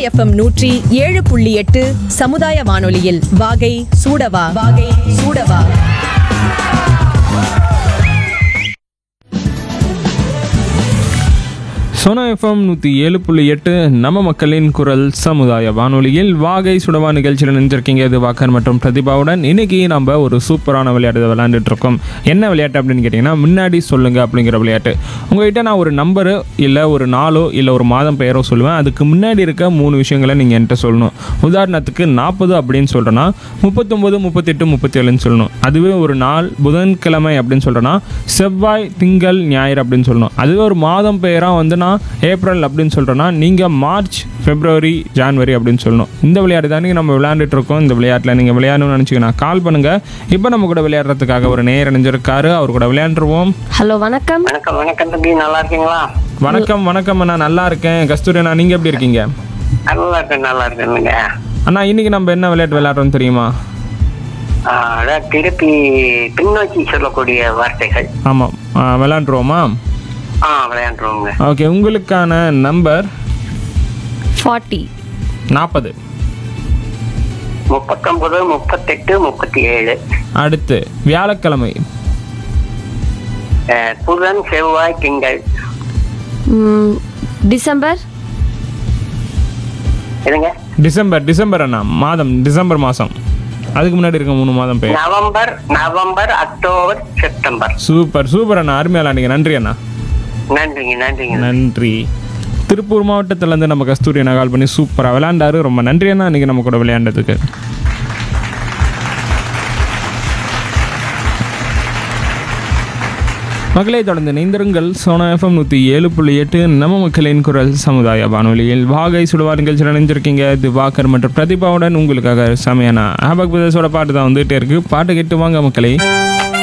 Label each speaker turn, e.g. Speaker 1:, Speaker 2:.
Speaker 1: FM நூற்றி ஏழு புள்ளி எட்டு சமுதாய வானொலியில் வாகை சூடவா வாகை சூடவா
Speaker 2: சோனா எஃப்எம் நூற்றி ஏழு புள்ளி எட்டு நம்ம மக்களின் குரல் சமுதாய வானொலியில் வாகை சுடவா நிகழ்ச்சியில் நினைஞ்சிருக்கீங்க இது வாக்கர் மற்றும் பிரதிபாவுடன் இன்னைக்கு நம்ம ஒரு சூப்பரான விளையாட்டு விளையாண்டுட்டு இருக்கோம் என்ன விளையாட்டு அப்படின்னு கேட்டிங்கன்னா முன்னாடி சொல்லுங்க அப்படிங்கிற விளையாட்டு உங்ககிட்ட நான் ஒரு நம்பரு இல்லை ஒரு நாளோ இல்லை ஒரு மாதம் பெயரோ சொல்லுவேன் அதுக்கு முன்னாடி இருக்க மூணு விஷயங்களை நீங்கள் என்கிட்ட சொல்லணும் உதாரணத்துக்கு நாற்பது அப்படின்னு சொல்கிறேன்னா முப்பத்தொம்போது முப்பத்தெட்டு முப்பத்தேழுன்னு சொல்லணும் அதுவே ஒரு நாள் புதன்கிழமை அப்படின்னு சொல்கிறேன்னா செவ்வாய் திங்கள் ஞாயிறு அப்படின்னு சொல்லணும் அதுவே ஒரு மாதம் பெயராக வந்து நான் ஏப்ரல் அப்படின்னு சொல்கிறேன்னா நீங்கள் மார்ச் பிப்ரவரி ஜான்வரி அப்படின்னு சொல்லணும் இந்த விளையாட்டு தானே நம்ம விளையாண்டுட்டு இருக்கோம் இந்த விளையாட்டில் நீங்கள் விளையாடணும்னு நினச்சிங்கன்னா கால் பண்ணுங்கள் இப்போ நம்ம கூட விளையாடுறதுக்காக ஒரு நேர் இணைஞ்சிருக்காரு அவர் கூட விளையாண்டுருவோம்
Speaker 3: ஹலோ வணக்கம்
Speaker 4: வணக்கம் வணக்கம் தம்பி நல்லா இருக்கீங்களா
Speaker 2: வணக்கம் வணக்கம் அண்ணா நல்லா இருக்கேன் கஸ்தூரி அண்ணா நீங்கள் எப்படி இருக்கீங்க
Speaker 4: நல்லா இருக்கேன் நல்லா இருக்கேனுங்க
Speaker 2: அண்ணா இன்னைக்கு நம்ம என்ன விளையாட்டு விளையாடுறோம் தெரியுமா
Speaker 4: ஆஹ் அதான் திருப்பி பின்னோக்கி சொல்லக்கூடிய வார்த்தைகள்
Speaker 2: ஆமாம் விளையாண்டுருவோமா
Speaker 4: ஆ விளையாண்டுருவோங்க
Speaker 2: ஓகே உங்களுக்கான நம்பர்
Speaker 3: ஃபார்ட்டி
Speaker 2: நாற்பது
Speaker 4: முப்பத்தொன்பது முப்பத்தெட்டு முப்பத்தி ஏழு
Speaker 2: அடுத்து வியாழக்கிழமை
Speaker 4: ஆஹ் புதன் செவ்வாய் திங்கள்
Speaker 3: டிசம்பர்
Speaker 4: என்னங்க
Speaker 2: டிசம்பர் டிசம்பர் அண்ணா மாதம் டிசம்பர் மாதம் அதுக்கு முன்னாடி இருக்க மூணு மாதம் பெயர்
Speaker 4: November November October September
Speaker 2: super super அண்ணா அருமையாக விளையாண்டீங்க நன்றி அண்ணா
Speaker 4: நன்றிங்க நன்றிங்க
Speaker 2: நன்றி திருப்பூர் மாவட்டத்திலேருந்து நம்ம கஸ்தூரி அண்ணா கால் பண்ணி சூப்பராக விளையாண்டாரு ரொம்ப நன்றி அண்ணா இன்னைக்கு நம்ம கூட விளையாண்டதுக்கு மக்களை தொடர்ந்து இணைந்திருங்கள் சோனா எஃப்எம் நூற்றி ஏழு புள்ளி எட்டு நம்ம மக்களின் குரல் சமுதாய வானொலியில் வாகை சுடுவார் நிகழ்ச்சி நினைஞ்சிருக்கீங்க திவாகர் மற்றும் பிரதிபாவுடன் உங்களுக்காக செமையான ஆபக் பிரதேசோட பாட்டு தான் வந்துகிட்டே இருக்கு பாட்டு கேட்டு வாங்க மக்களை